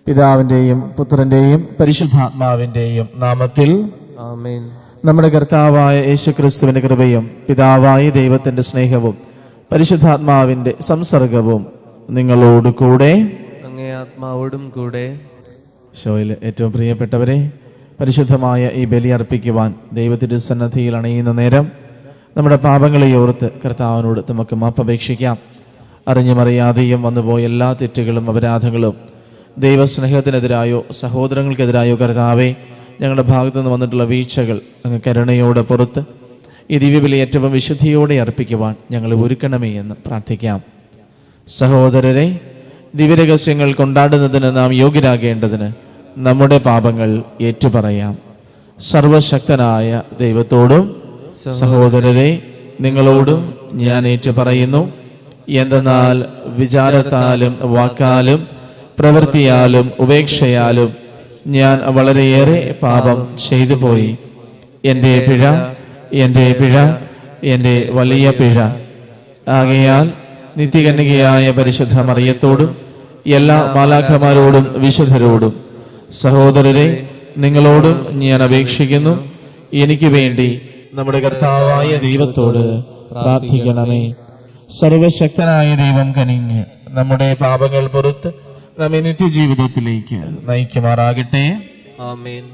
പിതാവിന്റെയും പുത്രന്റെയും പരിശുദ്ധാത്മാവിന്റെയും നാമത്തിൽ ആമേൻ നമ്മുടെ കർത്താവായ യേശുക്രിസ്തുവിന്റെ കൃപയും പിതാവായ ദൈവത്തിന്റെ സ്നേഹവും പരിശുദ്ധാത്മാവിന്റെ സംസർഗവും നിങ്ങളോട് കൂടെ അങ്ങേ ആത്മാവോടും കൂടെ ഷോയിൽ ഏറ്റവും പ്രിയപ്പെട്ടവരെ പരിശുദ്ധമായ ഈ ബലി അർപ്പിക്കുവാൻ ദൈവത്തിന്റെ സന്നദ്ധിയിൽ അണയുന്ന നേരം നമ്മുടെ പാപങ്ങളെ ഓർത്ത് കർത്താവിനോട് നമുക്ക് മാപ്പപേക്ഷിക്കാം അറിഞ്ഞും അറിയാതെയും വന്നുപോയ എല്ലാ തെറ്റുകളും അപരാധങ്ങളും ദൈവസ്നേഹത്തിനെതിരായോ സഹോദരങ്ങൾക്കെതിരായോ കർത്താവെ ഞങ്ങളുടെ ഭാഗത്തു നിന്ന് വന്നിട്ടുള്ള വീഴ്ചകൾ അങ്ങ് കരുണയോടെ പുറത്ത് ഈ ദിവ്യബലി ഏറ്റവും വിശുദ്ധിയോടെ അർപ്പിക്കുവാൻ ഞങ്ങളെ ഒരുക്കണമേ എന്ന് പ്രാർത്ഥിക്കാം സഹോദരരെ ദിവ്യരഹസ്യങ്ങൾ കൊണ്ടാടുന്നതിന് നാം യോഗ്യരാകേണ്ടതിന് നമ്മുടെ പാപങ്ങൾ ഏറ്റുപറയാം സർവശക്തനായ ദൈവത്തോടും സഹോദരരെ നിങ്ങളോടും ഞാൻ ഏറ്റുപറയുന്നു എന്തെന്നാൽ വിചാരത്താലും വാക്കാലും പ്രവൃത്തിയാലും ഉപേക്ഷയാലും ഞാൻ വളരെയേറെ പാപം ചെയ്തു പോയി എൻ്റെ പിഴ എൻ്റെ പിഴ എൻ്റെ വലിയ പിഴ ആകയാൽ നിത്യകന്യകയായ പരിശുദ്ധ മറിയത്തോടും എല്ലാ മാലാഖമാരോടും വിശുദ്ധരോടും സഹോദരരെ നിങ്ങളോടും ഞാൻ അപേക്ഷിക്കുന്നു എനിക്ക് വേണ്ടി നമ്മുടെ കർത്താവായ ദൈവത്തോട് പ്രാർത്ഥിക്കണമേ സർവശക്തനായ ദൈവം കനിഞ്ഞ് നമ്മുടെ പാപങ്ങൾ പുറത്ത് നമ്മെ നിത്യജീവിതത്തിലേക്ക് നയിക്കുമാറാകട്ടെ ആമേൻ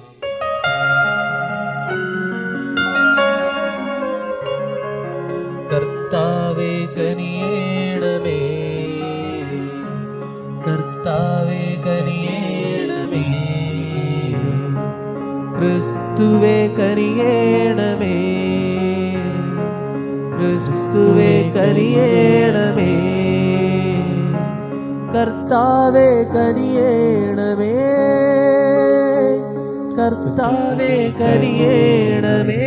കർത്താവേ കനിയേണമേ കർത്താവേ കനിയേണമേ ക്രിസ്തുവേ കനിയേണമേ ക്രിസ്തുവേ കനിയേണമേ കർത്താവേ കനിയേണമേ കർത്താവേ കനിയേണമേ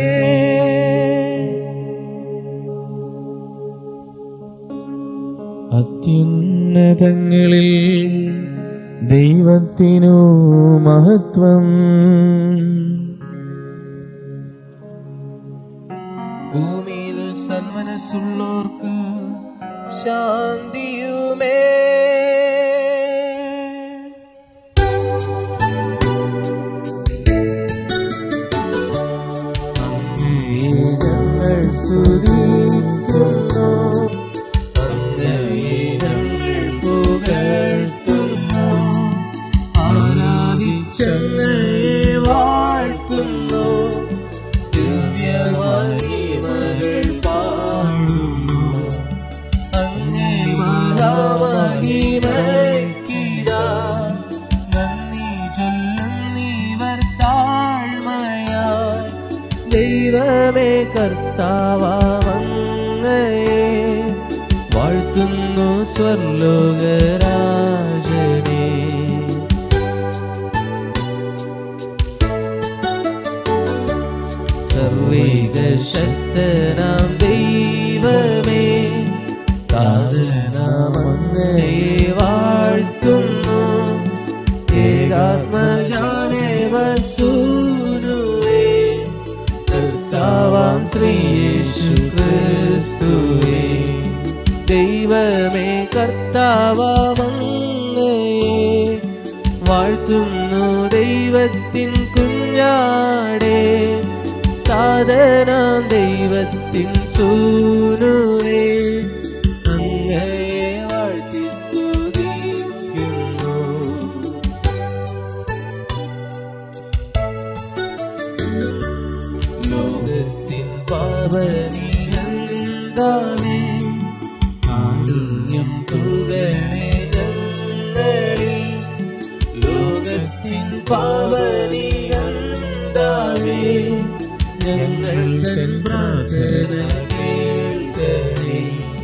അത്യുന്നതങ്ങളിൽ ദൈവത്തിനു മഹത്വം ഭൂമിയിൽ സന്മനസ്സുള്ളോർക്ക് ശാന്തിയുമേ അങ്ങയെ ഞങ്ങൾ സ്തുതിക്കുന്നു അങ്ങയെ ഞങ്ങൾ പുകഴ്ത്തുന്നു ആരാധിച്ചങ്ങയെ വാഴ്ത്തുന്നു ദിവ്യമഹിമകൾ പാടുന്നു അങ്ങേ മഹാമഹിമയ്ക്കിതാ നന്ദി ചൊല്ലുന്നീവർ താഴ്മയായി ദൈവമേ കർത്താവങ്ങയെ വാഴ്ത്തുന്നു സ്വർലോകരാജനേ സർവേകശക്തനാം ദൈവമേ കാതനാമങ്ങയെ വാഴ്ത്തുന്നു ഏകാത്മജാനേ വസൂനുവേ കർത്താവാം ശ്രീയേശു ക്രിസ്തുവേ ദൈവമേ കർത്താവാമങ്ങയെ വാഴ്ത്തുന്നു ദൈവത്തിൻ കുഞ്ഞാടേ താതനാം ദൈവത്തിൻ സൂനുവേ അങ്ങയെ വാഴ്ത്തി സ്തുതിക്കുന്നു ലോകത്തിൻ പാപനിയന്താവേ കാരുണ്യം തുകണേ ഞങ്ങളിൽ ലോകത്തിൻ പാപനിയന്താവേ ഞങ്ങൾ തൻ പ്രാർത്ഥന കേൾക്കണേ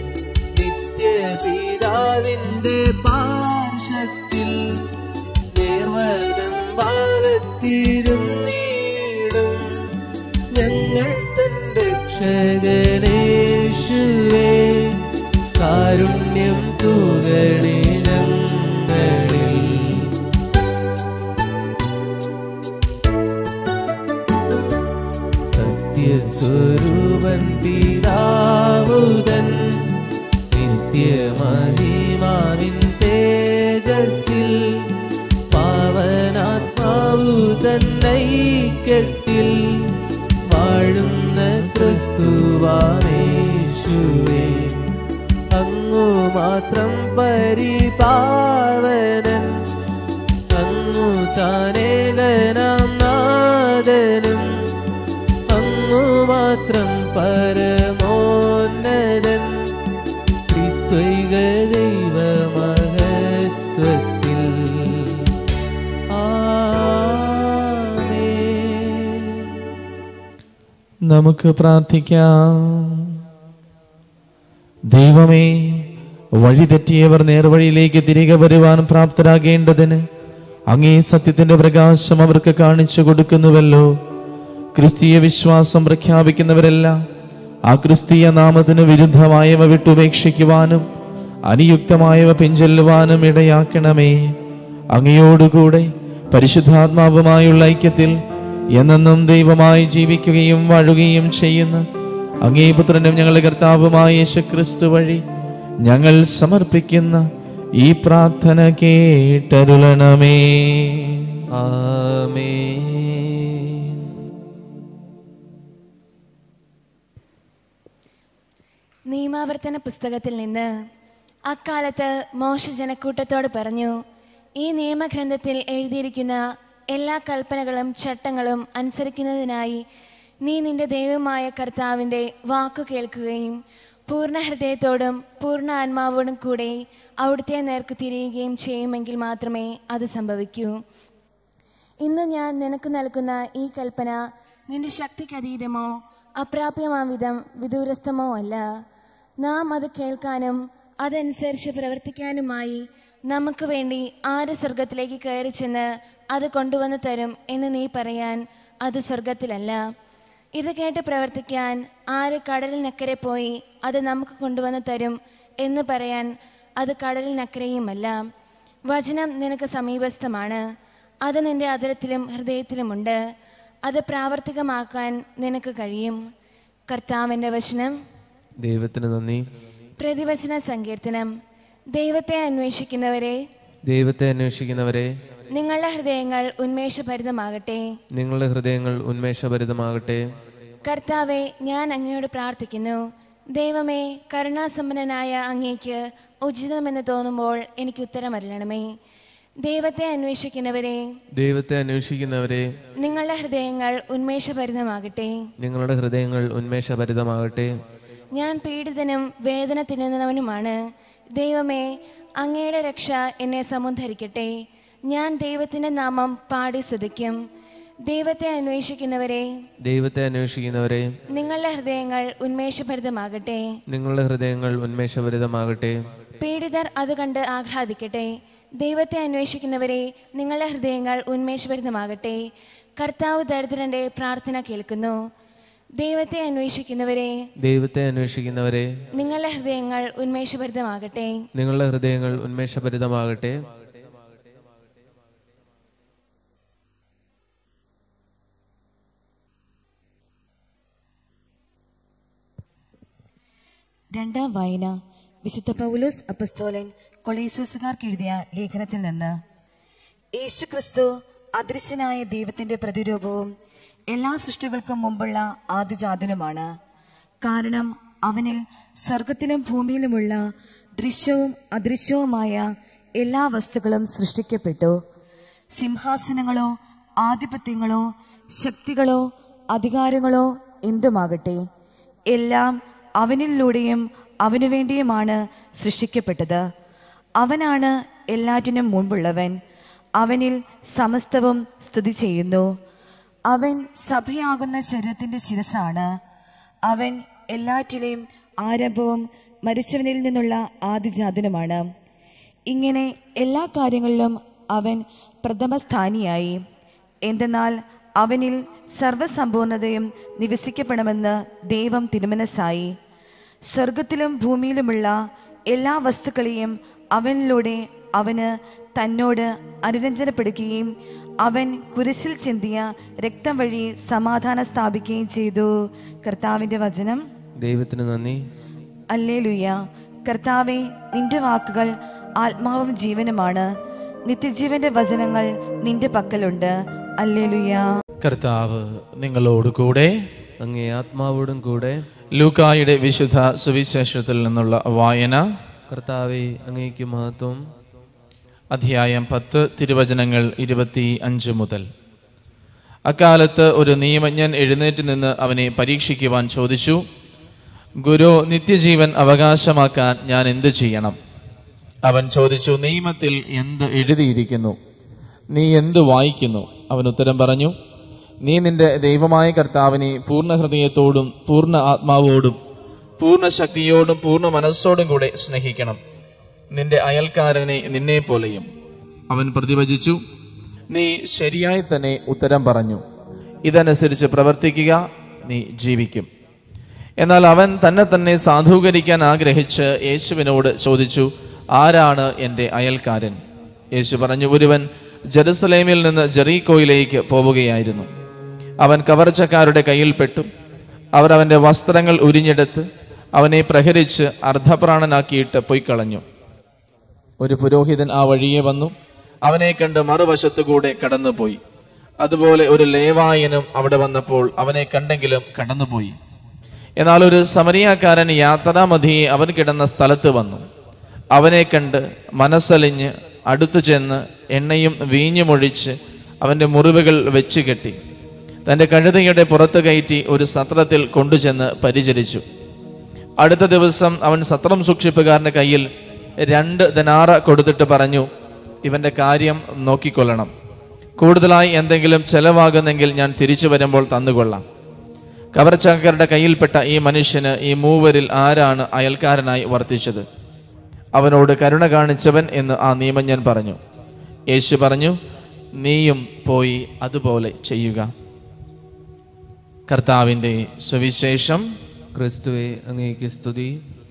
നിത്യപിതാവിന്റെ പാർശ്വത്തിൽ നേർവനം ഭാഗത്തിരുന്നീടും ഞങ്ങൾ തൻ രക്ഷകനേശുവേ കാരുണ്യം തൂകണേ ഞങ്ങളിൽ സത്യസ്വരൂപൻ പിതാവുതൻ നിത്യമഹിമാവിൻ തേജസ്സിൽ പാ തന്നൈക്യത്തിൽ വാഴുന്ന ക്രിസ്തുവാമേശുവേ അങ്ങു മാത്രം പരിപാവനൻ അങ്ങു താനേകനാം നാദനും അങ്ങു മാത്രം പരമോന്നതൻ ക്രിസ്ത്വൈക ദൈവമഹത്വത്തിൽ ആമേൻ നമുക്ക് പ്രാർത്ഥിക്കാം ദൈവമേ വഴിതെറ്റിയവർ നേർവഴിയിലേക്ക് തിരികെ വരുവാൻ പ്രാപ്തരാകേണ്ടതിന് അങ്ങേ സത്യത്തിന്റെ പ്രകാശം അവർക്ക് കാണിച്ചു കൊടുക്കുന്നുവല്ലോ ക്രിസ്തീയ വിശ്വാസം പ്രഖ്യാപിക്കുന്നവരെല്ലാം ആ ക്രിസ്തീയ നാമത്തിന് വിരുദ്ധമായവ വിട്ടുപേക്ഷിക്കുവാനും അനുയുക്തമായവ പിഞ്ചൊല്ലുവാനും ഇടയാക്കണമേ അങ്ങയോടുകൂടെ പരിശുദ്ധാത്മാവുമായുള്ള ഐക്യത്തിൽ എന്നെന്നും ദൈവമായി ജീവിക്കുകയും വാഴുകയും ചെയ്യുന്ന അങ്ങേ പുത്രനും ഞങ്ങളുടെ കർത്താവുമായ യേശുക്രിസ്തു വഴി ഞങ്ങൾ സമർപ്പിക്കുന്ന ഈ പ്രാർത്ഥന കേട്ടരുളണമേ ആമേൻ നിയമാവർത്തന പുസ്തകത്തിൽ നിന്ന് അക്കാലത്ത് മോശ ജനക്കൂട്ടത്തോട് പറഞ്ഞു ഈ നിയമഗ്രന്ഥത്തിൽ എഴുതിയിരിക്കുന്ന എല്ലാ കൽപ്പനകളും ചട്ടങ്ങളും അനുസരിക്കുന്നതിനായി നീ നിന്റെ ദൈവമായ കർത്താവിൻ്റെ വാക്കു കേൾക്കുകയും പൂർണ്ണ ഹൃദയത്തോടും പൂർണ്ണ ആത്മാവോടും കൂടെ അവിടുത്തെ നേർക്ക് തിരിയുകയും ചെയ്യുമെങ്കിൽ മാത്രമേ അത് സംഭവിക്കൂ ഇന്ന് ഞാൻ നിനക്ക് നൽകുന്ന ഈ കൽപ്പന നിന്റെ ശക്തിക്ക് അതീതമോ അപ്രാപ്യമാം വിധം വിദൂരസ്ഥമോ അല്ല നാം അത് കേൾക്കാനും അതനുസരിച്ച് പ്രവർത്തിക്കാനുമായി നമുക്ക് വേണ്ടി ആര് സ്വർഗത്തിലേക്ക് കയറി ചെന്ന് അത് കൊണ്ടുവന്ന് തരും എന്ന് നീ പറയാൻ അത് സ്വർഗത്തിലല്ല ഇത് കേട്ട് പ്രവർത്തിക്കാൻ ആര് കടലിനക്കരെ പോയി അത് നമുക്ക് കൊണ്ടുവന്ന് തരും എന്ന് പറയാൻ അത് കടലിനക്കരെയുമല്ല വചനം നിനക്ക് സമീപസ്ഥമാണ് അത് നിന്റെ അതിരത്തിലും ഹൃദയത്തിലുമുണ്ട് അത് പ്രാവർത്തികമാക്കാൻ നിനക്ക് കഴിയും കർത്താവിൻ്റെ വചനം ദൈവത്തിന് നന്ദി പ്രതിവചന സങ്കീർത്തനം ദൈവത്തെ അന്വേഷിക്കുന്നവരെ ദൈവത്തെ അന്വേഷിക്കുന്നവരെ നിങ്ങളുടെ ഹൃദയങ്ങൾ ഉന്മേഷഭരിതമാകട്ടെ നിങ്ങളുടെ ഹൃദയങ്ങൾ ഉന്മേഷഭരിതമാകട്ടെ കർത്താവെ ഞാൻ അങ്ങയോട് പ്രാർത്ഥിക്കുന്നു ദൈവമേ കരുണാസമ്പന്നനായ അങ്ങേക്ക് ഉചിതമെന്ന് തോന്നുമ്പോൾ എനിക്ക് ഉത്തരമറിയണമേ ദൈവത്തെ അന്വേഷിക്കുന്നവരെ ദൈവത്തെ അന്വേഷിക്കുന്നവരെ നിങ്ങളുടെ ഹൃദയങ്ങൾ ഉന്മേഷഭരിതമാകട്ടെ നിങ്ങളുടെ ഹൃദയങ്ങൾ ഉന്മേഷഭരിതമാകട്ടെ ഞാൻ പീഡിതനും വേദന തിന്നുന്നവനുമാണ് ദൈവമേ അങ്ങയുടെ രക്ഷ എന്നെ സമുദ്ധരിക്കട്ടെ ഞാൻ ദൈവത്തിൻ്റെ നാമം പാടി സ്തുതിക്കും ദൈവത്തെ അന്വേഷിക്കുന്നവരെ ദൈവത്തെ അന്വേഷിക്കുന്നവരെ നിങ്ങളുടെ ഹൃദയങ്ങൾ ഉന്മേഷഭരിതമാകട്ടെ നിങ്ങളുടെ ഹൃദയങ്ങൾ ഉന്മേഷഭരിതമാകട്ടെ പീഡിതർ അത് കണ്ട് ആഹ്ലാദിക്കട്ടെ ദൈവത്തെ അന്വേഷിക്കുന്നവരെ നിങ്ങളുടെ ഹൃദയങ്ങൾ ഉന്മേഷഭരിതമാകട്ടെ കർത്താവ് ദരിദ്രന്റെ പ്രാർത്ഥന കേൾക്കുന്നു ദൈവത്തെ അന്വേഷിക്കുന്നവരെ ദൈവത്തെ അന്വേഷിക്കുന്നവരെ നിങ്ങളുടെ ഹൃദയങ്ങൾ ഉന്മേഷഭരിതമാകട്ടെ നിങ്ങളുടെ ഹൃദയങ്ങൾ ഉന്മേഷഭരിതമാകട്ടെ രണ്ടാം വായന വിശുദ്ധ പൗലോസ് അപ്പസ്തോലൻ കൊളേസൂസുകാർക്ക് എഴുതിയ ലേഖനത്തിൽ നിന്ന് യേശുക്രിസ്തു അദൃശ്യനായ ദൈവത്തിന്റെ പ്രതിരൂപവും എല്ലാ സൃഷ്ടികൾക്കും മുമ്പുള്ള ആദിജാതനുമാണ് കാരണം അവനിൽ സ്വർഗത്തിലും ഭൂമിയിലുമുള്ള ദൃശ്യവും അദൃശ്യവുമായ എല്ലാ വസ്തുക്കളും സൃഷ്ടിക്കപ്പെട്ടു സിംഹാസനങ്ങളോ ആധിപത്യങ്ങളോ ശക്തികളോ അധികാരങ്ങളോ എന്തുമാകട്ടെ എല്ലാം അവനിലൂടെയും അവനു വേണ്ടിയുമാണ് സൃഷ്ടിക്കപ്പെട്ടത് അവനാണ് എല്ലാറ്റിനും മുമ്പുള്ളവൻ അവനിൽ സമസ്തവും സ്ഥിതി ചെയ്യുന്നു അവൻ സഭയാകുന്ന ശരീരത്തിന്റെ ശിരസാണ് അവൻ എല്ലാറ്റിലെയും ആരംഭവും മരിച്ചവനിൽ നിന്നുള്ള ആദിജാതനുമാണ് ഇങ്ങനെ എല്ലാ കാര്യങ്ങളിലും അവൻ പ്രഥമസ്ഥാനിയായി എന്തെന്നാൽ അവനിൽ സർവസമ്പൂർണതയും നിവസിക്കപ്പെടണമെന്ന് ദൈവം തിരുമനസ്സായി സ്വർഗത്തിലും ഭൂമിയിലുമുള്ള എല്ലാ വസ്തുക്കളെയും അവനിലൂടെ അവന് തന്നോട് അനുരഞ്ജനപ്പെടുകയും അവൻ കുരിശിൽ ചിന്തിയ രക്തം വഴി സമാധാനം സ്ഥാപിക്കുകയും ചെയ്തു കർത്താവിന്റെ വചനം ദൈവത്തിന് നന്ദി അല്ലേലുയ്യ കർത്താവെ നിന്റെ വാക്കുകൾ ആത്മാവും ജീവനുമാണ് നിത്യജീവന്റെ വചനങ്ങൾ നിന്റെ പക്കലുണ്ട് അല്ലേലുയ കർത്താവ് നിങ്ങളോട് കൂടെ അങ്ങേ ആത്മാവോടും കൂടെ ലൂക്കായുടെ വിശുദ്ധ സുവിശേഷത്തിൽ നിന്നുള്ള വായന കർത്താവെ അങ്ങേക്ക് മഹത്വം അധ്യായം പത്ത് തിരുവചനങ്ങൾ ഇരുപത്തി അഞ്ച് മുതൽ അക്കാലത്ത് ഒരു നിയമജ്ഞൻ എഴുന്നേറ്റ് നിന്ന് അവനെ പരീക്ഷിക്കുവാൻ ചോദിച്ചു ഗുരു നിത്യജീവൻ അവകാശമാക്കാൻ ഞാൻ എന്ത് ചെയ്യണം അവൻ ചോദിച്ചു നിയമത്തിൽ എന്ത് എഴുതിയിരിക്കുന്നു നീ എന്ത് വായിക്കുന്നു അവൻ ഉത്തരം പറഞ്ഞു നീ നിന്റെ ദൈവമായ കർത്താവിനെ പൂർണ്ണ ഹൃദയത്തോടും പൂർണ്ണ ആത്മാവോടും പൂർണ്ണ ശക്തിയോടും പൂർണ്ണ മനസ്സോടും കൂടെ സ്നേഹിക്കണം നിന്റെ അയൽക്കാരനെ നിന്നെ പോലെയും അവൻ പ്രതിവചിച്ചു നീ ശരിയായി തന്നെ ഉത്തരം പറഞ്ഞു ഇതനുസരിച്ച് പ്രവർത്തിക്കുക നീ ജീവിക്കും എന്നാൽ അവൻ തന്നെ തന്നെ സാധൂകരിക്കാൻ ആഗ്രഹിച്ച് യേശുവിനോട് ചോദിച്ചു ആരാണ് എൻ്റെ അയൽക്കാരൻ യേശു പറഞ്ഞു ഒരുവൻ ജെറുസലേമിൽ നിന്ന് ജെറീക്കോയിലേക്ക് പോവുകയായിരുന്നു അവൻ കവർച്ചക്കാരുടെ കയ്യിൽപ്പെട്ടു അവർ അവൻ്റെ വസ്ത്രങ്ങൾ ഉരിഞ്ഞെടുത്ത് അവനെ പ്രഹരിച്ച് അർദ്ധപ്രാണനാക്കിയിട്ട് പൊയ്ക്കളഞ്ഞു ഒരു പുരോഹിതൻ ആ വഴിയെ വന്നു അവനെ കണ്ട് മറുവശത്തുകൂടെ കടന്നുപോയി അതുപോലെ ഒരു ലേവായനും അവിടെ വന്നപ്പോൾ അവനെ കണ്ടെങ്കിലും കടന്നുപോയി എന്നാൽ ഒരു സമരിയാക്കാരൻ യാത്രാമധിയെ അവൻ കിടന്ന സ്ഥലത്ത് വന്നു അവനെ കണ്ട് മനസ്സലിഞ്ഞ് അടുത്തു ചെന്ന് എണ്ണയും വീഞ്ഞുമൊഴിച്ച് അവൻ്റെ മുറിവുകൾ വെച്ച് കെട്ടി തൻ്റെ കഴുതയുടെ പുറത്ത് കയറ്റി ഒരു സത്രത്തിൽ കൊണ്ടുചെന്ന് പരിചരിച്ചു അടുത്ത ദിവസം അവൻ സത്രം സൂക്ഷിപ്പുകാരൻ്റെ കയ്യിൽ രണ്ട് ദനാറ കൊടുത്തിട്ട് പറഞ്ഞു ഇവന്റെ കാര്യം നോക്കിക്കൊള്ളണം കൂടുതലായി എന്തെങ്കിലും ചെലവാകുന്നെങ്കിൽ ഞാൻ തിരിച്ചു വരുമ്പോൾ തന്നുകൊള്ളാം കവർച്ചക്കാരുടെ കയ്യിൽപ്പെട്ട ഈ മനുഷ്യന് ഈ മൂവരിൽ ആരാണ് അയൽക്കാരനായി വർത്തിച്ചത് അവനോട് കരുണ കാണിച്ചവൻ എന്ന് ആ നിയമജ്ഞൻ പറഞ്ഞു യേശു പറഞ്ഞു നീയും പോയി അതുപോലെ ചെയ്യുക കർത്താവിൻ്റെ സുവിശേഷം ക്രിസ്തുവെ അങ്ങേക്ക് സ്തുതി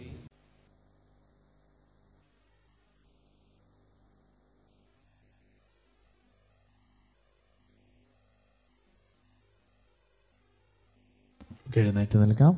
എഴുന്നേറ്റ് നിൽക്കാം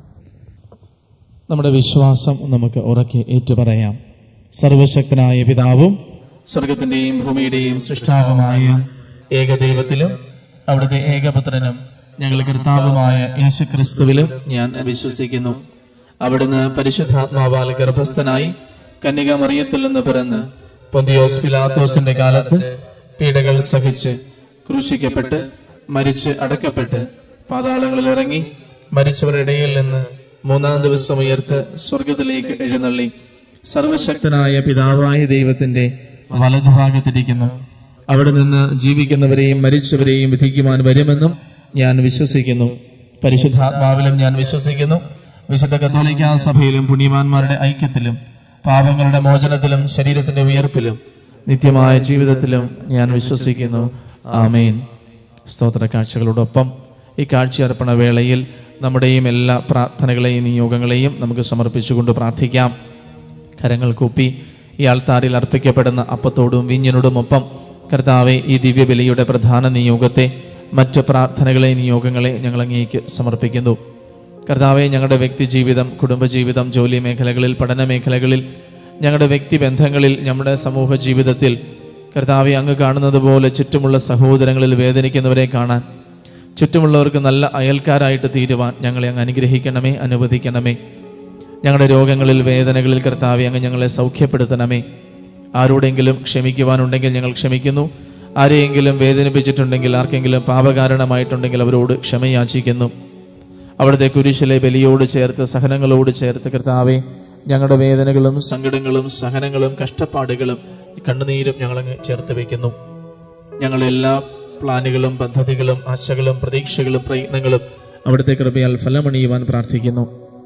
നമ്മുടെ വിശ്വാസം നമുക്ക് ഉറക്കെ ഏറ്റുപറയാം സർവശക്തനായ പിതാവും സ്വർഗത്തിന്റെയും ഭൂമിയുടെയും സൃഷ്ടാവുമായ ഏകദൈവത്തിലും അവിടുത്തെ ഏകപുത്രനും ഞങ്ങൾ കർത്താവുമായ യേശു ക്രിസ്തുവിലും ഞാൻ വിശ്വസിക്കുന്നു അവിടുന്ന് പരിശുദ്ധാത്മാവാൽ ഗർഭസ്ഥനായി കന്യക മറിയത്തിൽ നിന്ന് പിറന്ന് പൊന്തിയോസ് പിലാത്തോസിന്റെ കാലത്ത് പീഡകൾ സഹിച്ച് ക്രൂശിക്കപ്പെട്ട് മരിച്ച് അടക്കപ്പെട്ട് പാതാളങ്ങളിൽ ഇറങ്ങി മരിച്ചവരുടെ ഇടയിൽ നിന്ന് മൂന്നാം ദിവസം ഉയർത്ത് സ്വർഗത്തിലേക്ക് എഴുന്നള്ളി സർവശക്തനായ പിതാവായ ദൈവത്തിന്റെ വലതുഭാഗത്തിരിക്കുന്നു അവിടെ നിന്ന് ജീവിക്കുന്നവരെയും മരിച്ചവരെയും വിധിക്കുവാൻ വരുമെന്നും ഞാൻ വിശ്വസിക്കുന്നു പരിശുദ്ധാത്മാവിലും ഞാൻ വിശ്വസിക്കുന്നു വിശുദ്ധ കത്തോലിക്ക സഭയിലും പുണ്യവാന്മാരുടെ ഐക്യത്തിലും പാപങ്ങളുടെ മോചനത്തിലും ശരീരത്തിന്റെ ഉയർപ്പിലും നിത്യമായ ജീവിതത്തിലും ഞാൻ വിശ്വസിക്കുന്നു ആമേൻ സ്തോത്ര കാഴ്ചകളോടൊപ്പം ഈ കാഴ്ചയർപ്പണ വേളയിൽ നമ്മുടെയും എല്ലാ പ്രാർത്ഥനകളെയും നിയോഗങ്ങളെയും നമുക്ക് സമർപ്പിച്ചുകൊണ്ട് പ്രാർത്ഥിക്കാം കരങ്ങൾ കൂപ്പി ഈ ആൾത്താരിൽ അർപ്പിക്കപ്പെടുന്ന അപ്പത്തോടും വീഞ്ഞിനോടും ഒപ്പം കർത്താവെ ഈ ദിവ്യബലിയുടെ പ്രധാന നിയോഗത്തെ മറ്റ് പ്രാർത്ഥനകളെ നിയോഗങ്ങളെ ഞങ്ങൾ അങ്ങേക്ക് സമർപ്പിക്കുന്നു കർത്താവെ ഞങ്ങളുടെ വ്യക്തി ജീവിതം കുടുംബജീവിതം ജോലി മേഖലകളിൽ പഠന മേഖലകളിൽ ഞങ്ങളുടെ വ്യക്തിബന്ധങ്ങളിൽ നമ്മുടെ സമൂഹ ജീവിതത്തിൽ കർത്താവെ അങ്ങ് കാണുന്നത് പോലെ ചുറ്റുമുള്ള സഹോദരങ്ങളിൽ വേദനിക്കുന്നവരെ കാണാൻ ചുറ്റുമുള്ളവർക്ക് നല്ല അയൽക്കാരായിട്ട് തീരുവാൻ ഞങ്ങളെ അങ്ങ് അനുഗ്രഹിക്കണമേ അനുവദിക്കണമേ ഞങ്ങളുടെ രോഗങ്ങളിൽ വേദനകളിൽ കർത്താവെ അങ്ങ് ഞങ്ങളെ സൗഖ്യപ്പെടുത്തണമേ ആരോടെങ്കിലും ക്ഷമിക്കുവാനുണ്ടെങ്കിൽ ഞങ്ങൾ ക്ഷമിക്കുന്നു ആരെയെങ്കിലും വേദനിപ്പിച്ചിട്ടുണ്ടെങ്കിൽ ആർക്കെങ്കിലും പാപകാരണമായിട്ടുണ്ടെങ്കിൽ അവരോട് ക്ഷമയാചിക്കുന്നു അവിടുത്തെ കുരിശിലെ ബലിയോട് ചേർത്ത് സഹനങ്ങളോട് ചേർത്ത് കർത്താവെ ഞങ്ങളുടെ വേദനകളും സങ്കടങ്ങളും സഹനങ്ങളും കഷ്ടപ്പാടുകളും കണ്ണുനീരും ഞങ്ങളങ്ങ് ചേർത്ത് വെക്കുന്നു ഞങ്ങളുടെ എല്ലാ പ്ലാനുകളും പദ്ധതികളും ആശകളും പ്രതീക്ഷകളും പ്രയത്നങ്ങളും അവിടുത്തെ കൃപയാൽ ഫലമണിയുവാൻ പ്രാർത്ഥിക്കുന്നു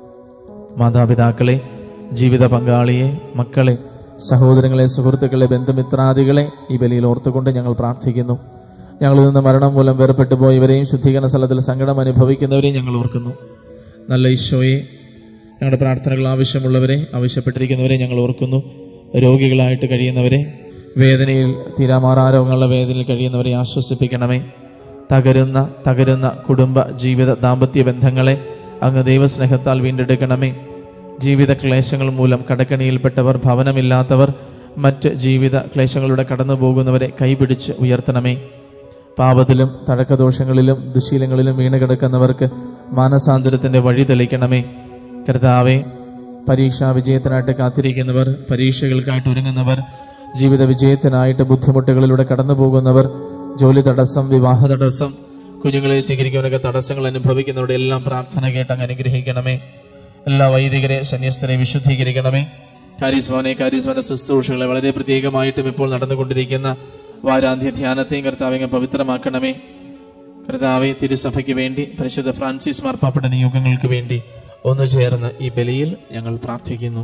മാതാപിതാക്കളെ ജീവിത പങ്കാളിയെ മക്കളെ സഹോദരങ്ങളെ സുഹൃത്തുക്കളെ ബന്ധുമിത്രാദികളെ ഈ ബലിയിൽ ഓർത്തുകൊണ്ട് ഞങ്ങൾ പ്രാർത്ഥിക്കുന്നു ഞങ്ങളിൽ നിന്ന് മരണം മൂലം വേർപെട്ടു പോയവരെയും ശുദ്ധീകരണ സ്ഥലത്തിൽ സങ്കടം അനുഭവിക്കുന്നവരെയും ഞങ്ങൾ ഓർക്കുന്നു നല്ല ഈശോയെ ഞങ്ങളുടെ പ്രാർത്ഥനകൾ ആവശ്യമുള്ളവരെ ആവശ്യപ്പെട്ടിരിക്കുന്നവരെ ഞങ്ങൾ ഓർക്കുന്നു രോഗികളായിട്ട് കഴിയുന്നവരെ വേദനയിൽ തീരാമാറാരോഗങ്ങളുടെ വേദനയിൽ കഴിയുന്നവരെ ആശ്വസിപ്പിക്കണമേ തകരുന്ന തകരുന്ന കുടുംബ ജീവിത ദാമ്പത്യ ബന്ധങ്ങളെ അങ്ങ് ദൈവസ്നേഹത്താൽ വീണ്ടെടുക്കണമേ ജീവിത ക്ലേശങ്ങൾ മൂലം കടക്കണിയിൽപ്പെട്ടവർ ഭവനമില്ലാത്തവർ മറ്റ് ജീവിത ക്ലേശങ്ങളുടെ കടന്നു പോകുന്നവരെ കൈപിടിച്ച് ഉയർത്തണമേ പാപത്തിലും തഴക്കദോഷങ്ങളിലും ദുശീലങ്ങളിലും വീണ് കിടക്കുന്നവർക്ക് മാനസാന്തരത്തിന്റെ വഴി തെളിക്കണമേ കർത്താവെ പരീക്ഷാ വിജയത്തിനായിട്ട് കാത്തിരിക്കുന്നവർ പരീക്ഷകൾക്കായിട്ട് ഒരുങ്ങുന്നവർ ജീവിത വിജയത്തിനായിട്ട് ബുദ്ധിമുട്ടുകളിലൂടെ കടന്നു പോകുന്നവർ ജോലി തടസ്സം വിവാഹ തടസ്സം കുഞ്ഞുങ്ങളെ സ്വീകരിക്കുന്നവരൊക്കെ തടസ്സങ്ങൾ അനുഭവിക്കുന്നവരുടെ എല്ലാം പ്രാർത്ഥന കേട്ട് അങ്ങ് അനുഗ്രഹിക്കണമേ എല്ലാ വൈദികരെ സന്യസ്തരെ വിശുദ്ധീകരിക്കണമേ കാരിസ്മോനെ കാരിസ്മോന്റെ ശുശ്രൂഷകളെ വളരെ പ്രത്യേകമായിട്ടും ഇപ്പോൾ നടന്നുകൊണ്ടിരിക്കുന്ന വാരാന്ത്യ ധ്യാനത്തെയും കർത്താവിനെ പവിത്രമാക്കണമേ കർത്താവെ തിരുസഭയ്ക്ക് വേണ്ടി പരിശുദ്ധ ഫ്രാൻസിസ് മാർപ്പാപ്പയുടെ നിയോഗങ്ങൾക്ക് വേണ്ടി ഒന്നു ചേർന്ന് ഈ ബലിയിൽ ഞങ്ങൾ പ്രാർത്ഥിക്കുന്നു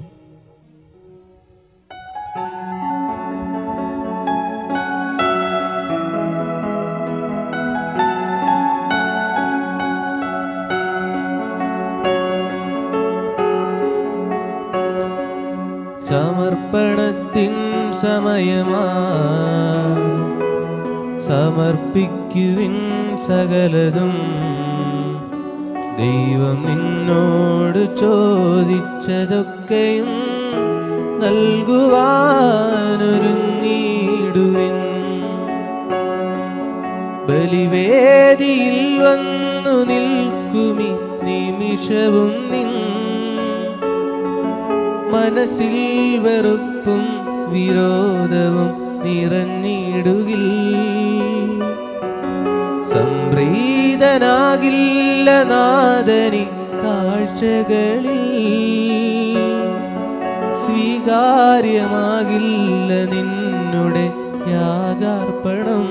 സമർപ്പണത്തിൻ സമയമാ സമർപ്പിക്കുവിൻ സകലതും ദൈവം നിന്നോട് ചോദിച്ചതൊക്കെയും നൽകുവാനൊരുങ്ങിടുവിൻ ബലിവേദിയിൽ വന്നു നിൽക്കുമി നിമിഷവും നിൻ മനസ്സിൽ വെറുപ്പും വിരോധവും നിറഞ്ഞിടുകിൽ സംപ്രീതനാകില്ല നാദനി കാഴ്ചകളിൽ സ്വീകാര്യമാകില്ല നിന്നുടെ യാഗാർപ്പണം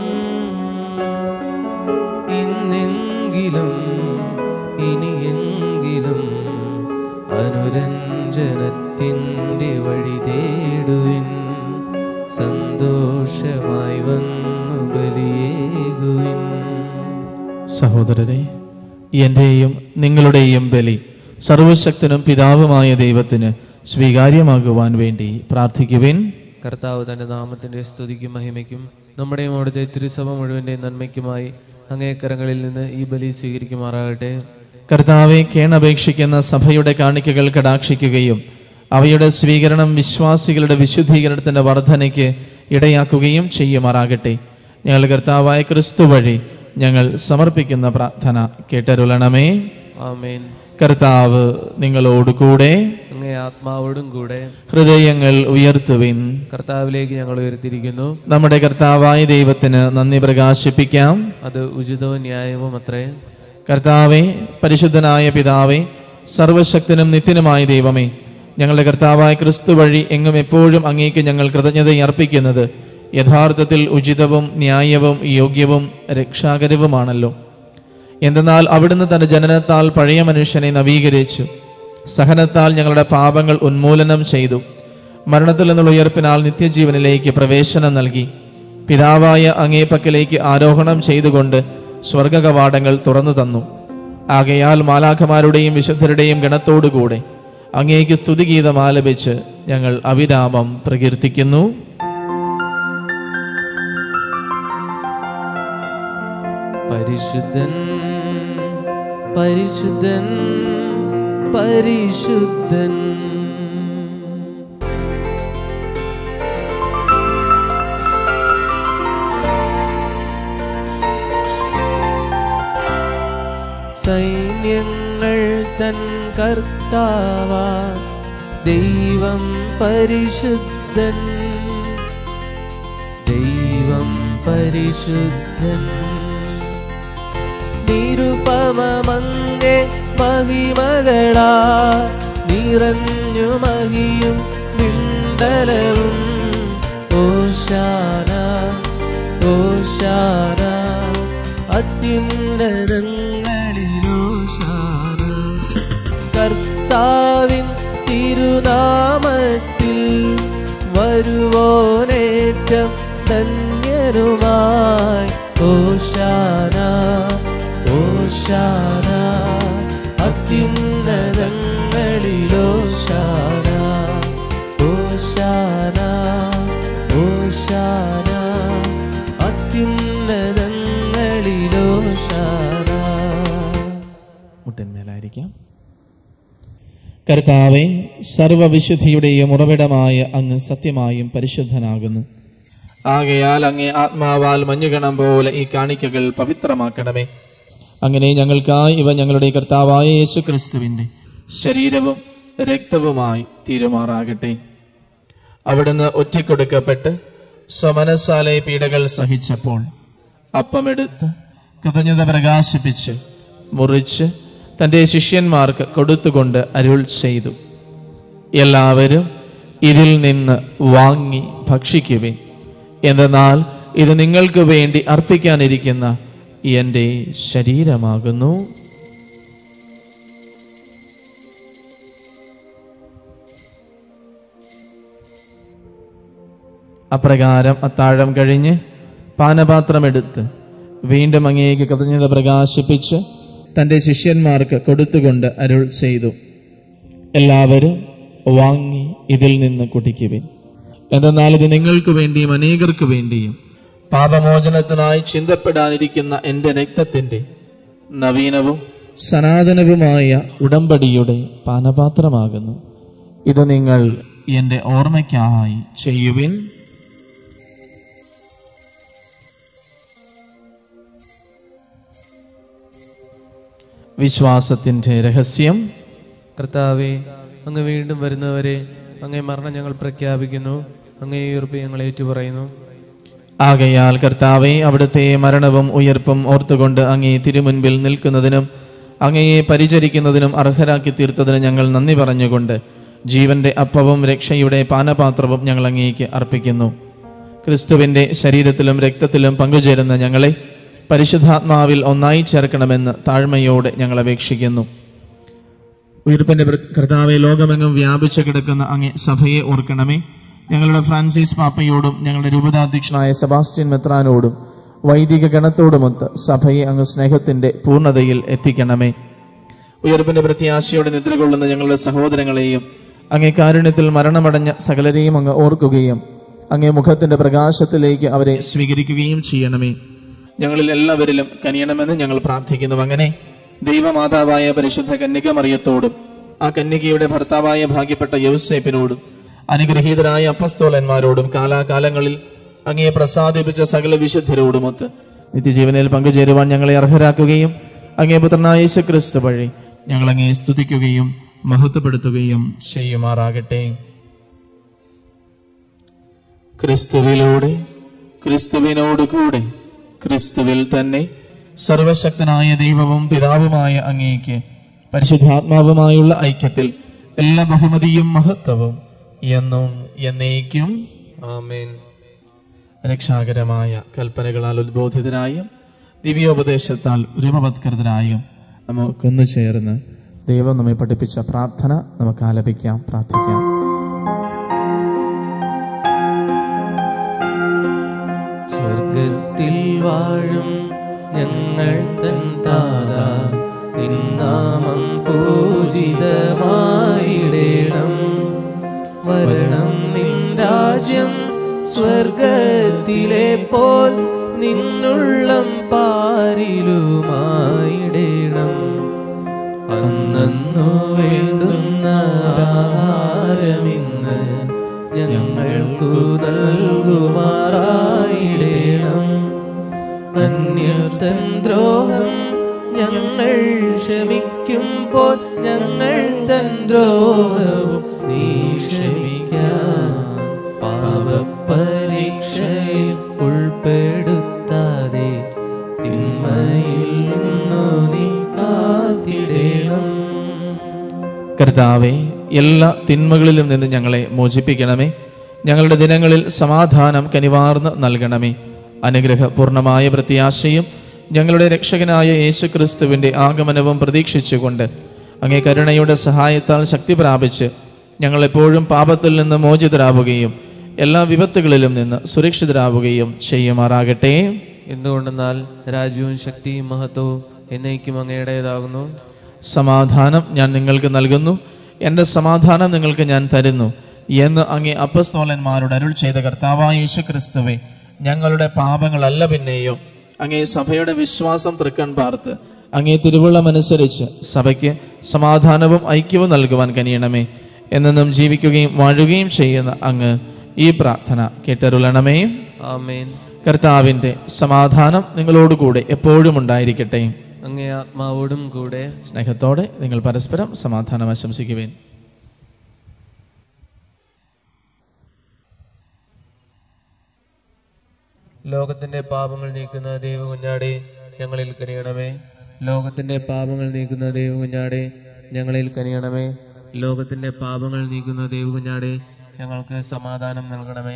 ഇന്നെങ്കിലും ഇനിയെങ്കിലും അനുരഞ്ജനത്തിൻ്റെ വഴി തേടുവിൻ സന്തോഷമായി വന്നു ബലിയേകുവിൻ സഹോദരരെ എന്റെയും നിങ്ങളുടെയും ബലി സർവശക്തനും പിതാവുമായ ദൈവത്തിന് സ്വീകാര്യമാകുവാൻ വേണ്ടി പ്രാർത്ഥിക്കുവിൻ കർത്താവ് തന്റെ നാമത്തിന്റെ സ്തുതിക്കും മഹിമയ്ക്കും നമ്മുടെയും അവിടുത്തെ തിരുസഭ മുഴുവന്റെ നന്മയ്ക്കുമായി അങ്ങേക്കരങ്ങളിൽ നിന്ന് ഈ ബലി സ്വീകരിക്കുമാറാകട്ടെ കർത്താവെ കേണപേക്ഷിക്കുന്ന സഭയുടെ കാണിക്കകൾ കടാക്ഷിക്കുകയും അവയുടെ സ്വീകരണം വിശ്വാസികളുടെ വിശുദ്ധീകരണത്തിന്റെ വർധനയ്ക്ക് ഇടയാക്കുകയും ചെയ്യുമാറാകട്ടെ ഞങ്ങൾ കർത്താവായ ക്രിസ്തു വഴി ഞങ്ങൾ സമർപ്പിക്കുന്ന പ്രാർത്ഥന കേട്ടരുളണമേ ആമേൻ കർത്താവ് നിങ്ങളോട് കൂടെ അങ്ങേ ആത്മാവോടും കൂടെ ഹൃദയങ്ങൾ ഉയർത്തുവിൻ കർത്താവിലേക്ക് ഞങ്ങൾ ഉയർത്തിയിരിക്കുന്നു നമ്മുടെ കർത്താവായ ദൈവത്തിന് നന്ദി പ്രകാശിപ്പിക്കാം അത് ഉചിതവും ന്യായവും അത്രേ കർത്താവെ പരിശുദ്ധനായ പിതാവേ സർവശക്തനും നിത്യനുമായ ദൈവമേ ഞങ്ങളുടെ കർത്താവായ ക്രിസ്തു വഴി എങ്ങും എപ്പോഴും അങ്ങേക്ക് ഞങ്ങൾ കൃതജ്ഞത അർപ്പിക്കുന്നത് യഥാർത്ഥത്തിൽ ഉചിതവും ന്യായവും യോഗ്യവും രക്ഷാകരവുമാണല്ലോ എന്തെന്നാൽ അവിടുന്ന് തന്റെ ജനനത്താൽ പഴയ മനുഷ്യനെ നവീകരിച്ചു സഹനത്താൽ ഞങ്ങളുടെ പാപങ്ങൾ ഉന്മൂലനം ചെയ്തു മരണത്തിൽ നിന്നുള്ള ഉയർപ്പിനാൽ നിത്യജീവനിലേക്ക് പ്രവേശനം നൽകി പിതാവായ അങ്ങേ പക്കലേക്ക് ആരോഹണം ചെയ്തുകൊണ്ട് സ്വർഗകവാടങ്ങൾ തുറന്നു തന്നു ആകയാൽ മാലാഖമാരുടെയും വിശുദ്ധരുടെയും ഗണത്തോടുകൂടെ അങ്ങേക്ക് സ്തുതിഗീതം ആലപിച്ച് ഞങ്ങൾ അവിരാമം പ്രകീർത്തിക്കുന്നു പരിശുദ്ധൻ പരിശുദ്ധൻ പരിശുദ്ധൻ സൈന്യങ്ങൾ തൻ കർത്താവ ദൈവം പരിശുദ്ധൻ ദൈവം പരിശുദ്ധൻ നിരുപമമങ്ങെ മഹിമകളാ നിറഞ്ഞു മഹിയും വിണ്ടലവും ഓശാന ഓശാന അത്യുന്നതങ്ങളിലോശാന കർത്താവിൻ തിരുനാമത്തിൽ വരുവോനേറ്റം ധന്യനുമായി ഓശാന ഓശാന അത്യുന്നതങ്ങളിലോശാന ഓശാന ഓശാന അത്യുന്നതങ്ങളിലോശാന മുട്ടന്മേലായിരിക്കാം കർത്താവെ സർവവിശുദ്ധിയുടെയും ഉറവിടമായ അങ്ങ് സത്യമായും പരിശുദ്ധനാകുന്നു ആകയാൽ അങ്ങേ ആത്മാവാൽ മഞ്ഞുകണം പോലെ ഈ കാണിക്കകൾ പവിത്രമാക്കണമേ അങ്ങനെ ഞങ്ങൾക്കായി ഇവ ഞങ്ങളുടെ കർത്താവായ യേശു ക്രിസ്തുവിന്റെ ശരീരവും രക്തവുമായി തീരുമാറാകട്ടെ അവിടുന്ന് ഒറ്റക്കൊടുക്കപ്പെട്ട് സ്വമനസാലെ പീഡകൾ സഹിച്ചപ്പോൾ അപ്പമെടുത്ത് കൃതജ്ഞത പ്രകാശിപ്പിച്ച് മുറിച്ച് തന്റെ ശിഷ്യന്മാർക്ക് കൊടുത്തുകൊണ്ട് അരുൾ ചെയ്തു എല്ലാവരും ഇതിൽ നിന്ന് വാങ്ങി ഭക്ഷിക്കുവിൻ എന്തെന്നാൽ ഇത് നിങ്ങൾക്ക് വേണ്ടി അർപ്പിക്കാനിരിക്കുന്ന എൻ്റെ ശരീരമാകുന്നു അപ്രകാരം അത്താഴം കഴിഞ്ഞ് പാനപാത്രമെടുത്ത് വീണ്ടും അങ്ങേക്ക് കൃതജ്ഞത പ്രകാശിപ്പിച്ച് തന്റെ ശിഷ്യന്മാർക്ക് കൊടുത്തുകൊണ്ട് അരുൾ ചെയ്തു എല്ലാവരും വാങ്ങി ഇതിൽ നിന്ന് കുടിക്കുവിൻ എന്തെന്നാൽ ഇത് നിങ്ങൾക്ക് വേണ്ടിയും അനേകർക്ക് വേണ്ടിയും പാപമോചനത്തിനായി ചിന്തപ്പെടാനിരിക്കുന്ന എന്റെ രക്തത്തിന്റെ നവീനവും സനാതനവുമായ ഉടമ്പടിയുടെ പാനപാത്രമാകുന്നു ഇത് നിങ്ങൾ എന്റെ ഓർമ്മയ്ക്കായി ചെയ്യുവിൻ വിശ്വാസത്തിന്റെ രഹസ്യം കർത്താവെ അങ്ങ് വീണ്ടും വരുന്നവരെ അങ്ങേ മരണം ഞങ്ങൾ പ്രഖ്യാപിക്കുന്നു അങ്ങേ ഉയർപ്പ് ഞങ്ങൾ ഏറ്റുപറയുന്നു ആകയാൽ കർത്താവെ അവിടുത്തെ മരണവും ഉയർപ്പും ഓർത്തുകൊണ്ട് അങ്ങേ തിരുമുൻപിൽ നിൽക്കുന്നതിനും അങ്ങയെ പരിചരിക്കുന്നതിനും അർഹരാക്കി തീർത്തതിന് ഞങ്ങൾ നന്ദി പറഞ്ഞുകൊണ്ട് ജീവന്റെ അപ്പവും രക്ഷയുടെ പാനപാത്രവും ഞങ്ങൾ അങ്ങേക്ക് അർപ്പിക്കുന്നു ക്രിസ്തുവിന്റെ ശരീരത്തിലും രക്തത്തിലും പങ്കുചേരുന്ന ഞങ്ങളെ പരിശുദ്ധാത്മാവിൽ ഒന്നായി ചേർക്കണമെന്ന് താഴ്മയോടെ ഞങ്ങൾ അപേക്ഷിക്കുന്നു ഉയർപ്പിന്റെ പ്ര- കർത്താവെ ലോകമെങ്ങും വ്യാപിച്ചു കിടക്കുന്ന അങ്ങേ സഭയെ ഓർക്കണമേ ഞങ്ങളുടെ ഫ്രാൻസിസ് പാപ്പയോടും ഞങ്ങളുടെ രൂപതാധ്യക്ഷനായ സെബാസ്റ്റ്യൻ മെത്രാനോടും വൈദിക ഗണത്തോടുമൊത്ത് സഭയെ അങ്ങ് സ്നേഹത്തിന്റെ പൂർണ്ണതയിൽ എത്തിക്കണമേ ഉയർപ്പിന്റെ പ്രത്യാശയോടെ നിദ്ര കൊള്ളുന്ന ഞങ്ങളുടെ സഹോദരങ്ങളെയും അങ്ങേ കാരുണ്യത്തിൽ മരണമടഞ്ഞ സകലരെയും അങ്ങ് ഓർക്കുകയും അങ്ങേ മുഖത്തിന്റെ പ്രകാശത്തിലേക്ക് അവരെ സ്വീകരിക്കുകയും ചെയ്യണമേ ഞങ്ങളിൽ എല്ലാവരിലും കനിയണമെന്ന് ഞങ്ങൾ പ്രാർത്ഥിക്കുന്നു അങ്ങനെ ദൈവമാതാവായ പരിശുദ്ധ കന്യക മറിയത്തോടും ആ കന്യകയുടെ ഭർത്താവായ ഭാഗ്യപ്പെട്ട യൗസേപ്പിനോടും അനുഗ്രഹീതരായ അപ്പസ്തോലന്മാരോടും കാലാകാലങ്ങളിൽ അങ്ങയെ പ്രസാദിപ്പിച്ച സകല വിശുദ്ധരോടുമൊത്ത് നിത്യജീവനിൽ പങ്കുചേരുവാൻ ഞങ്ങളെ അർഹരാക്കുകയും അങ്ങേ പുത്രനായ യേശു ക്രിസ്തു വഴി ഞങ്ങൾ അങ്ങേ സ്തുതിക്കുകയും മഹത്വപ്പെടുത്തുകയും ചെയ്യുമാറാകട്ടെ ക്രിസ്തുവിലൂടെ ക്രിസ്തുവിനോട് കൂടെ ക്രിസ്തുവിൽ തന്നെ സർവശക്തനായ ദൈവവും പിതാവുമായ അങ്ങേക്ക് പരിശുദ്ധാത്മാവുമായുള്ള ഐക്യത്തിൽ എല്ലാ ബഹുമതിയും മഹത്വവും എന്നും എന്നേക്കും ആമേൻ രക്ഷാകരമായ കൽപ്പനകളാൽ ഉദ്ബോധിതരായും ദിവ്യോപദേശത്താൽ രൂപവത്കൃതരായും നമുക്കൊന്നു ചേർന്ന് ദൈവം നമ്മെ പഠിപ്പിച്ച പ്രാർത്ഥന നമുക്ക് ആലപിക്കാം പ്രാർത്ഥിക്കാം സ്വർഗത്തിൽ വാഴും ഞങ്ങൾ തൻ താത നിന്നാമം പൂജിതമായിടേണം വരണം നിൻ രാജ്യം സ്വർഗത്തിലെ പോൽ നിന്നുള്ളം പാരിലുമായിടേണം അന്നു വേണ്ടുന്ന ആഹാരമിന്ന് ഞങ്ങൾക്കു നൽകുമാറായിടേണം അന്യർത്തൻ ദ്രോഹം ഞങ്ങൾ ക്ഷമിക്കുമ്പോൾ ഞങ്ങൾ തൻ ദ്രോഹവും നീ ക്ഷമിക്കാം പാപപരീക്ഷയിൽ ഉൾപ്പെടുത്താതെ തിന്മയിൽ നിന്നു നീ കാത്തിടേണം കർത്താവെ എല്ലാ തിന്മകളിലും നിന്ന് ഞങ്ങളെ മോചിപ്പിക്കണമേ ഞങ്ങളുടെ ദിനങ്ങളിൽ സമാധാനം കനിവാർന്ന് നൽകണമേ അനുഗ്രഹപൂർണമായ പ്രത്യാശയും ഞങ്ങളുടെ രക്ഷകനായ യേശു ക്രിസ്തുവിൻ്റെ ആഗമനവും പ്രതീക്ഷിച്ചുകൊണ്ട് അങ്ങേ കരുണയുടെ സഹായത്താൽ ശക്തി പ്രാപിച്ച് ഞങ്ങളെപ്പോഴും പാപത്തിൽ നിന്ന് മോചിതരാവുകയും എല്ലാ വിപത്തുകളിലും നിന്ന് സുരക്ഷിതരാവുകയും ചെയ്യുമാറാകട്ടെ എന്തുകൊണ്ടെന്നാൽ രാജ്യവും ശക്തിയും മഹത്വവും എന്നേക്കും അങ്ങയുടേതാകുന്നു സമാധാനം ഞാൻ നിങ്ങൾക്ക് നൽകുന്നു എൻ്റെ സമാധാനം നിങ്ങൾക്ക് ഞാൻ തരുന്നു എന്ന് അങ്ങേ അപ്പസ്തോലന്മാരോട് അരുൾ ചെയ്ത കർത്താവായ യേശു ക്രിസ്തുവെ ഞങ്ങളുടെ പാപങ്ങളല്ല പിന്നെയോ അങ്ങേ സഭയുടെ വിശ്വാസം തൃക്കൺ പാർത്ത് അങ്ങേ തിരുവുള്ളമനുസരിച്ച് സഭയ്ക്ക് സമാധാനവും ഐക്യവും നൽകുവാൻ കനിയണമേ എന്നെന്നും ജീവിക്കുകയും വാഴുകയും ചെയ്യുന്ന അങ്ങ് ഈ പ്രാർത്ഥന കേട്ടരുളണമേ ആമേൻ കർത്താവിൻ്റെ സമാധാനം നിങ്ങളോടുകൂടെ എപ്പോഴും ഉണ്ടായിരിക്കട്ടെ അങ്ങേ ആത്മാവോടും കൂടെ സ്നേഹത്തോടെ നിങ്ങൾ പരസ്പരം സമാധാനം ആശംസിക്കുവേൻ ലോകത്തിന്റെ പാപങ്ങൾ നീക്കുന്ന ദൈവ കുഞ്ഞാടെ ഞങ്ങളിൽ കനിയണമേ ലോകത്തിന്റെ പാപങ്ങൾ നീക്കുന്ന ദൈവ കുഞ്ഞാടെ ഞങ്ങളിൽ കനിയണമേ ലോകത്തിന്റെ പാപങ്ങൾ നീക്കുന്ന ദൈവ കുഞ്ഞാടെ ഞങ്ങൾക്ക് സമാധാനം നൽകണമേ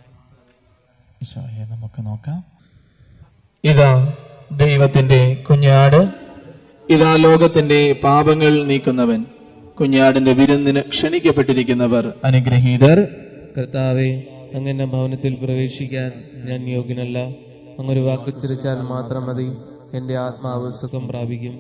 ഈശോയെ നമുക്ക് നോക്കാം ഇതാ ദൈവത്തിന്റെ കുഞ്ഞാട് ഇതാ ലോകത്തിന്റെ പാപങ്ങൾ നീക്കുന്നവൻ കുഞ്ഞാടിന്റെ വിരുന്നിന് ക്ഷണിക്കപ്പെട്ടിരിക്കുന്നവർ അനുഗ്രഹീതർ കർത്താവെ അങ്ങനെ ഭവനത്തിൽ പ്രവേശിക്കാൻ ഞാൻ യോഗ്യനല്ല അങ്ങൊരു വാക്കുച്ചരിച്ചാൽ മാത്രം മതി എന്റെ ആത്മാവ് സുഖം പ്രാപിക്കും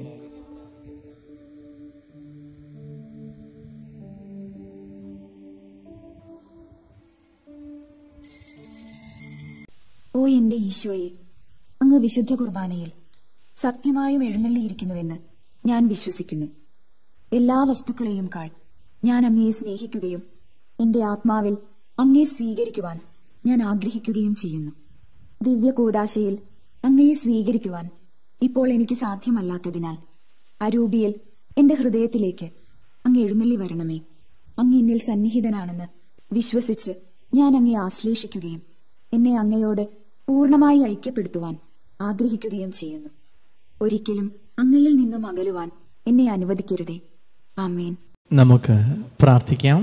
ഓ എന്റെ ഈശോയെ അങ്ങ് വിശുദ്ധ കുർബാനയിൽ സത്യമായും എഴുന്നള്ളിയിരിക്കുന്നുവെന്ന് ഞാൻ വിശ്വസിക്കുന്നു എല്ലാ വസ്തുക്കളെയും കാൾ ഞാൻ അങ്ങയെ സ്നേഹിക്കുകയും എന്റെ ആത്മാവിൽ അങ്ങയെ സ്വീകരിക്കുവാൻ ഞാൻ ആഗ്രഹിക്കുകയും ചെയ്യുന്നു ദിവ്യ കൂതാശയിൽ അങ്ങയെ സ്വീകരിക്കുവാൻ ഇപ്പോൾ എനിക്ക് സാധ്യമല്ലാത്തതിനാൽ അരൂപിയിൽ എന്റെ ഹൃദയത്തിലേക്ക് അങ്ങ് എഴുന്നള്ളി വരണമേ അങ്ങ് എന്നിൽ സന്നിഹിതനാണെന്ന് വിശ്വസിച്ച് ഞാൻ അങ്ങയെ ആശ്ലേഷിക്കുകയും എന്നെ അങ്ങയോട് പൂർണ്ണമായി ഐക്യപ്പെടുത്തുവാൻ ആഗ്രഹിക്കുകയും ചെയ്യുന്നു ഒരിക്കലും അങ്ങയിൽ നിന്നും അകലുവാൻ എന്നെ അനുവദിക്കരുതേ ആമേൻ നമുക്ക് പ്രാർത്ഥിക്കാം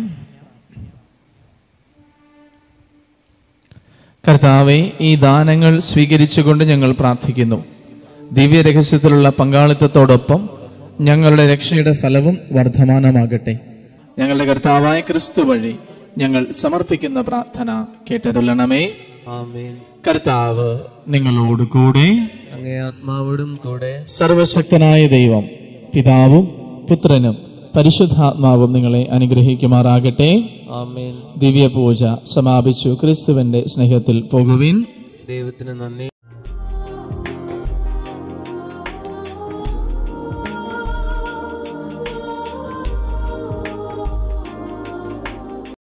കർത്താവെ ഈ ദാനങ്ങൾ സ്വീകരിച്ചുകൊണ്ട് ഞങ്ങൾ പ്രാർത്ഥിക്കുന്നു ദിവ്യരഹസ്യത്തിലുള്ള പങ്കാളിത്തത്തോടൊപ്പം ഞങ്ങളുടെ രക്ഷയുടെ ഫലവും വർദ്ധമാനമാകട്ടെ ഞങ്ങളുടെ കർത്താവായ ക്രിസ്തു വഴി ഞങ്ങൾ സമർപ്പിക്കുന്ന പ്രാർത്ഥന കേട്ടരുളണമേ ആമേൻ കർത്താവ് നിങ്ങളോട് കൂടെ അങ്ങേ ആത്മാവോടും കൂടെ സർവശക്തനായ ദൈവം പിതാവും പുത്രനും പരിശുദ്ധാത്മാവും നിങ്ങളെ അനുഗ്രഹിക്കുമാറാകട്ടെ ആമേൻ ദിവ്യപൂജ സമാപിച്ചു ക്രിസ്തുവിന്റെ സ്നേഹത്തിൽ പോകുവിൻ ദൈവത്തിന് നന്ദി